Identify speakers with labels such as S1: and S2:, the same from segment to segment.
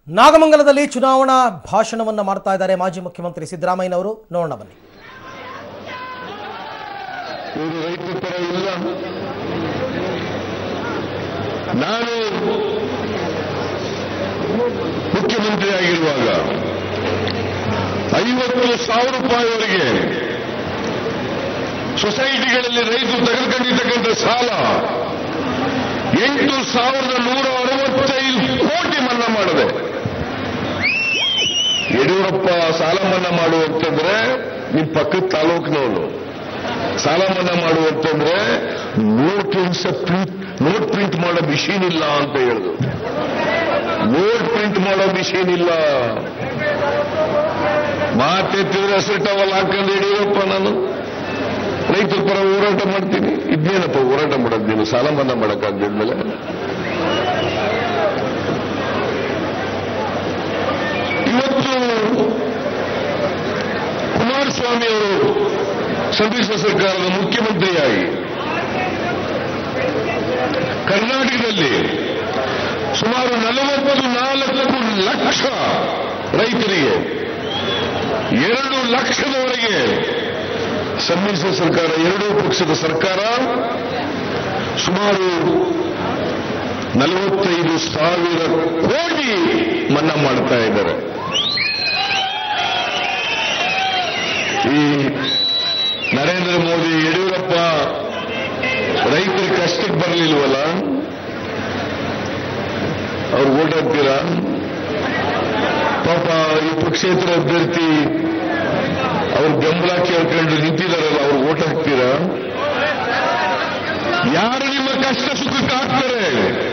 S1: ನಾಗಮಂಗಲದಲ್ಲಿ ಚುನಾವಣಾ ಭಾಷಣವನ್ನ ಮಾಡ್ತಾ ಇದ್ದಾರೆ ಮಾಜಿ ಮುಖ್ಯಮಂತ್ರಿ ಸಿದ್ದರಾಮಯ್ಯನವರು ನೋಡೋಣ ಬನ್ನಿ
S2: ಇವರು ರೈತರ ಪರ ಇಲ್ಲ ನಾನು ಮುಖ್ಯಮಂತ್ರಿ ಆಗಿರುವಾಗ ಐವತ್ತು ಸಾವಿರ ರೂಪಾಯಿವರೆಗೆ ಸೊಸೈಟಿಗಳಲ್ಲಿ ರೈತರು ತೆಗೆದುಕೊಂಡಿರ್ತಕ್ಕಂಥ ಸಾಲ ಎಂಟು ಸಾವಿರದ ನೂರ ಅರವತ್ತೈದು ಕೋಟಿ ಮನ್ನಾ ಮಾಡಿದೆ ಯಡಿಯೂರಪ್ಪ ಸಾಲ ಮನ್ನಾ ಮಾಡುವಂತಂದ್ರೆ ನಿಮ್ ಪಕ್ಕದ ತಾಲೂಕಿನವನು ಸಾಲ ಮನ್ನಾ ಮಾಡುವಂತಂದ್ರೆ ನೋಟ್ ಪ್ರಿಂಟ್ ನೋಟ್ ಪ್ರಿಂಟ್ ಮಾಡೋ ಮಿಷಿನ್ ಇಲ್ಲ ಅಂತ ಹೇಳಿದ್ರು ನೋಟ್ ಪ್ರಿಂಟ್ ಮಾಡೋ ಮಿಷಿನ್ ಇಲ್ಲ ಮಾತೆತ್ತಿದ್ರೆ ಹಸಿಟ್ಟವಲ್ಲ ಹಾಕೊಂಡು ಯಡಿಯೂರಪ್ಪ ನಾನು ರೈತರ ಪರ ಹೋರಾಟ ಮಾಡ್ತೀನಿ ಇದ್ನೇನಪ್ಪ ಹೋರಾಟ ಮಾಡೋದು ನೀನು ಸಾಲ ಮನ್ನಾ ಮಾಡಕ್ಕಾಗ್ದಿದ್ಮೇಲೆ ಇವತ್ತು ಕುಮಾರಸ್ವಾಮಿ ಅವರು ಸಮ್ಮಿಶ್ರ ಸರ್ಕಾರದ ಮುಖ್ಯಮಂತ್ರಿಯಾಗಿ ಕರ್ನಾಟಕದಲ್ಲಿ ಸುಮಾರು ನಲವತ್ತು ನಾಲ್ಕು ಲಕ್ಷ ರೈತರಿಗೆ ಎರಡು ಲಕ್ಷದವರೆಗೆ ಸಮ್ಮಿಶ್ರ ಸರ್ಕಾರ ಎರಡೂ ಪಕ್ಷದ ಸರ್ಕಾರ ಸುಮಾರು ನಲವತ್ತೈದು ಸಾವಿರ ಕೋಟಿ ಮನ್ನಾ ಮಾಡ್ತಾ ಇದ್ದಾರೆ ಈ ನರೇಂದ್ರ ಮೋದಿ ಯಡಿಯೂರಪ್ಪ ರೈತರ ಕಷ್ಟಕ್ಕೆ ಬರಲಿಲ್ವಲ್ಲ ಅವ್ರು ಓಟ್ ಹಾಕ್ತೀರಾ ಪಾಪ ಈ ಪಕ್ಷೇತರ ಅಭ್ಯರ್ಥಿ ಅವ್ರ ಬೆಂಬಲ ಕೇಳ್ಕೊಂಡು ನಿಂತಿದಾರಲ್ಲ ಅವ್ರು ಓಟ್ ಹಾಕ್ತೀರಾ ಯಾರು ನಿಮ್ಮ ಕಷ್ಟ ಸುಖಕ್ಕೆ ಹಾಕ್ತಾರೆ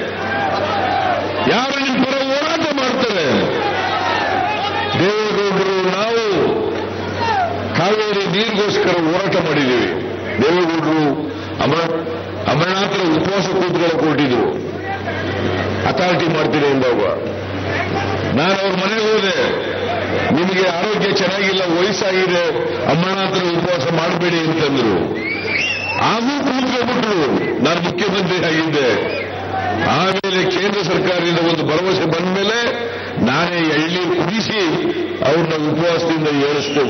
S2: ಯಾರು ನಿಮ್ಮ ಪರ ಹೋರಾಟ ಮಾಡ್ತಾರೆ ದೇವೇಗೌಡರು ನಾವು ಕಾವೇರಿ ನೀರಿಗೋಸ್ಕರ ಹೋರಾಟ ಮಾಡಿದ್ದೀವಿ ದೇವೇಗೌಡರು ಅಮರ ಅಮರನಾಥರ ಉಪವಾಸ ಕೂತ್ಕೊಳ್ಳೋ ಕೊಟ್ಟಿದ್ರು ಅಥಾರಿಟಿ ಮಾಡ್ತೀನಿ ಎಂದಾಗ ನಾನು ಅವ್ರ ಮನೆಗೆ ಹೋದೆ ನಿಮಗೆ ಆರೋಗ್ಯ ಚೆನ್ನಾಗಿಲ್ಲ ವಯಸ್ಸಾಗಿದೆ ಅಮರನಾಥರ ಉಪವಾಸ ಮಾಡಬೇಡಿ ಅಂತಂದ್ರು ಆಗೂ ಕೂತ್ಕೊಂಡ್ಬಿಟ್ರು ನಾನು ಮುಖ್ಯಮಂತ್ರಿ ಆಗಿದ್ದೆ ಆಮೇಲೆ ಕೇಂದ್ರ ಸರ್ಕಾರದಿಂದ ಒಂದು ಭರವಸೆ ಬಂದ ಮೇಲೆ ನಾನೇ ಎಳ್ಳಿ ಕುದಿಸಿ ಅವ್ರನ್ನ ಉಪವಾಸದಿಂದ ಏರಿಸ್ತು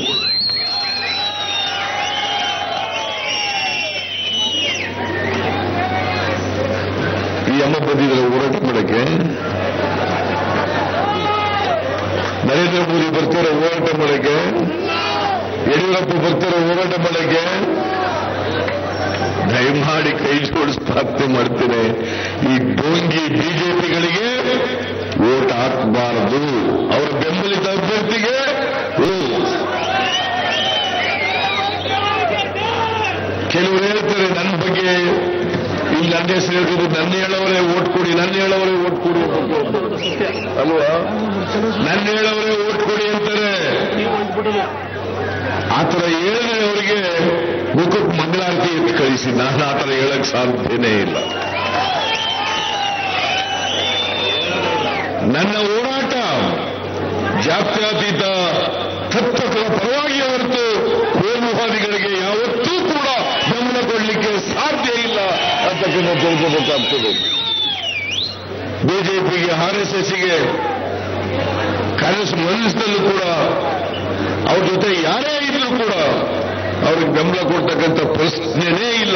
S2: ಈ ಅಮ್ಮ ಬಂದಿದ್ದಾರೆ ಹೋರಾಟ ಮಾಡಕ್ಕೆ ನರೇಂದ್ರ ಮೋದಿ ಬರ್ತಾರೆ ಹೋರಾಟ ಮಾಡಕ್ಕೆ ಯಡಿಯೂರಪ್ಪ ಬರ್ತಾರೆ ಹೋರಾಟ ಮಾಡಕ್ಕೆ ದಯಮಾಡಿ ಕೈ ಜೋಡಿಸಿ ಪ್ರಾರ್ಥನೆ ಮಾಡ್ತೇನೆ ಈ ಡೋಂಗಿ ಬಿಜೆಪಿಗಳಿಗೆ ಓಟ್ ಹಾಕಬಾರದು ಅವರ ಬೆಂಬಲಿತ ಅಭ್ಯರ್ಥಿಗೆ ಓಟ್ ಕೆಲವರು ಹೇಳ್ತಾರೆ ನನ್ನ ಬಗ್ಗೆ ಇಲ್ಲಿ ನನ್ನ ಹೆಸರು ಹೇಳಿದ್ರು ನನ್ನ ಹೇಳವರೇ ಓಟ್ ಕೊಡಿ ನನ್ನ ಹೇಳವರೇ ಓಟ್ ಕೊಡಿ ಅಂತ ಕೇಳ್ತಾರೆ. ಅಲ್ವಾ ನನ್ನ ಹೇಳವರೇ ಓಟ್ ಕೊಡಿ ಅಂತಾರೆ ಆ ಥರ ಹೇಳಿದ್ರೆ ಅವರಿಗೆ ಮುಖಕ್ಕೆ ಮಂಗಳಾರತಿ ಎತ್ತು ಕಳಿಸಿ ನಾನು ಆ ಥರ ಹೇಳಕ್ ಸಾಧ್ಯನೇ ಇಲ್ಲ ನನ್ನ ಹೋರಾಟ ಜಾತ್ಯತೀತ ತತ್ವಗಳ ಪರವಾಗಿ ಹೊರತು ಕೋಮುವಾದಿಗಳಿಗೆ ಯಾವತ್ತೂ ಕೂಡ ಗಮನ ಕೊಡಲಿಕ್ಕೆ ಸಾಧ್ಯ ಇಲ್ಲ ಅಂತಕ್ಕಂಥ ತಿಳ್ಕೋಬೇಕಾಗ್ತದೆ ಬಿಜೆಪಿಗೆ ಆರ್ ಎಸ್ ಎಸ್ಗೆ ಕನಸು ಮನಸ್ಸಿನಲ್ಲೂ ಕೂಡ ಅವ್ರ ಜೊತೆ ಯಾರೇ ಇದ್ರೂ ಕೂಡ ಅವ್ರಿಗೆ ಬೆಂಬಲ ಕೊಡ್ತಕ್ಕಂಥ ಪ್ರಶ್ನೆನೇ ಇಲ್ಲ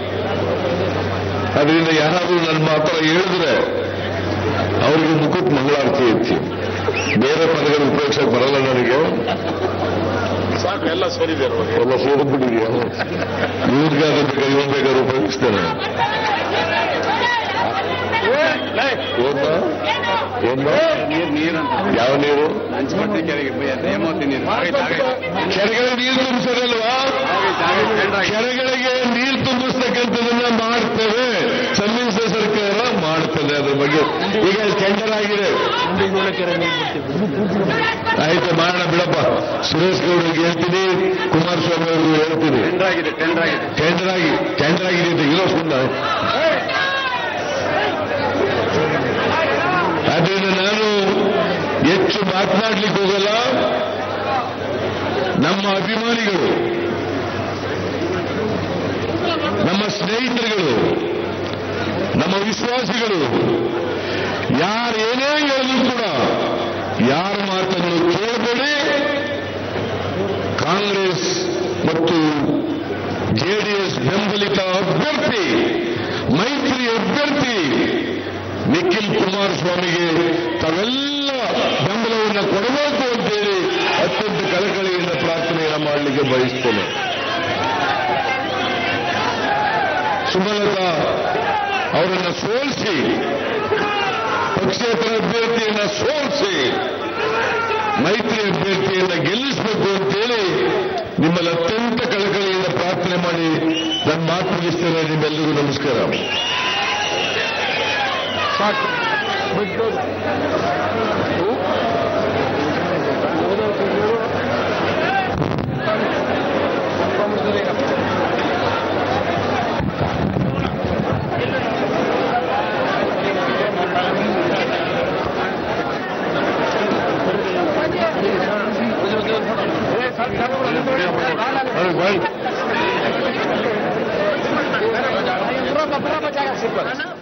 S2: ಅದರಿಂದ ಯಾರಾದರೂ ನನ್ನ ಮಾತ್ರ ಹೇಳಿದ್ರೆ ಅವರಿಗೆ ಮುಖಕ್ಕೆ ಮಂಗಳಾರತಿ ಎತ್ತಿ ಬೇರೆ ಪದಗಳು ಉಪಯೋಗಿಸಕ್ಕೆ ಬರಲ್ಲ ನನಗೆ
S3: ಸಾಕು ಎಲ್ಲ ಸೇರಿದೆ ಅಲ್ವಾ?
S2: ಎಲ್ಲ ಸೇರಿದ್ಬಿಟ್ಟಿದೆಯಾ ಇವ್ರಿಗಾದ್ರೂ ಬೇಕಾದ್ರೆ ಇವನ್ ಬೇಕಾದ್ರೆ ಉಪಯೋಗಿಸ್ತೇನೆ ಓದ್ನಾ? ಏನ್ನ? ಯಾವ ನೀರು
S3: ಹಂಚ್ಕೊಡ್ತೀನಿ ಕೆರೆಗೆ ಹೇಮಾವತಿ ನೀರು ಆಗೈತೆ, ಆಗೈತೆ.
S2: ಕೆರೆಗಳಿಗೆ ನೀರು ತುಂಬಿಸೋದಲ್ವಾ
S3: ಆಗೈತೆ, ಆಗೈತೆ, ಟೆಂಡರ್ ಆಗಿದೆ.
S2: ಕೆರೆಗಳಿಗೆ ನೀರು ತುಂಬಿಸ್ತಕ್ಕಂಥದನ್ನ ಮಾಡ್ತೇವೆ ಸಮ್ಮಿಶ್ರ ಸರ್ಕಾರ ಮಾಡ್ತದೆ ಅದ್ರ ಬಗ್ಗೆ ಈಗ ಟೆಂಡರ್ ಆಗಿದೆ ಆಯ್ತು ಮಾಡೋಣ ಬಿಡಪ್ಪ ಸುರೇಶ್ ಗೌಡರಿಗೆ ಹೇಳ್ತೀನಿ ಕುಮಾರಸ್ವಾಮಿ ಅವ್ರಿಗೂ ಹೇಳ್ತೀನಿ
S3: ಟೆಂಡರ್ ಆಗಿದೆ ಟೆಂಡರ್ ಆಗಿದೆ
S2: ಟೆಂಡರ್ ಆಗಿ ಟೆಂಡರ್ ಆಗಿದೆ ಅಂತ ಇರೋ ಸುಮ್ಮನೆ ಆದ್ರಿಂದ ನಾನು ಹೆಚ್ಚು ಮಾತನಾಡ್ಲಿಕ್ಕೆ ಹೋಗಲ್ಲ ನಮ್ಮ ಅಭಿಮಾನಿಗಳು ನಮ್ಮ ಸ್ನೇಹಿತರುಗಳು ನಮ್ಮ ವಿಶ್ವಾಸಿಗಳು ಯಾರೇನೇ ಹೇಳಿದ್ರು ಕೂಡ ತಾವೆಲ್ಲ ಬೆಂಬಲವನ್ನು ಕೊಡಬೇಕು ಅಂತೇಳಿ ಅತ್ಯಂತ ಕಳಕಳಿಯಿಂದ ಪ್ರಾರ್ಥನೆಯನ್ನು ಮಾಡಲಿಕ್ಕೆ ಬಯಸ್ತೇನೆ ಸುಮಲತಾ ಅವರನ್ನು ಸೋಲಿಸಿ ಪಕ್ಷೇತರ ಅಭ್ಯರ್ಥಿಯನ್ನ ಸೋಲಿಸಿ ಮೈತ್ರಿ ಅಭ್ಯರ್ಥಿಯನ್ನ ಗೆಲ್ಲಿಸಬೇಕು ಅಂತೇಳಿ ನಿಮ್ಮಲ್ಲಿ ಅತ್ಯಂತ ಕಳಕಳಿಯಿಂದ ಪ್ರಾರ್ಥನೆ ಮಾಡಿ ನನ್ನ ಮಾತು ಮುಗಿಸ್ತೇನೆ ನಿಮ್ಮೆಲ್ಲರಿಗೂ ನಮಸ್ಕಾರ
S3: ಅಣ್ಣ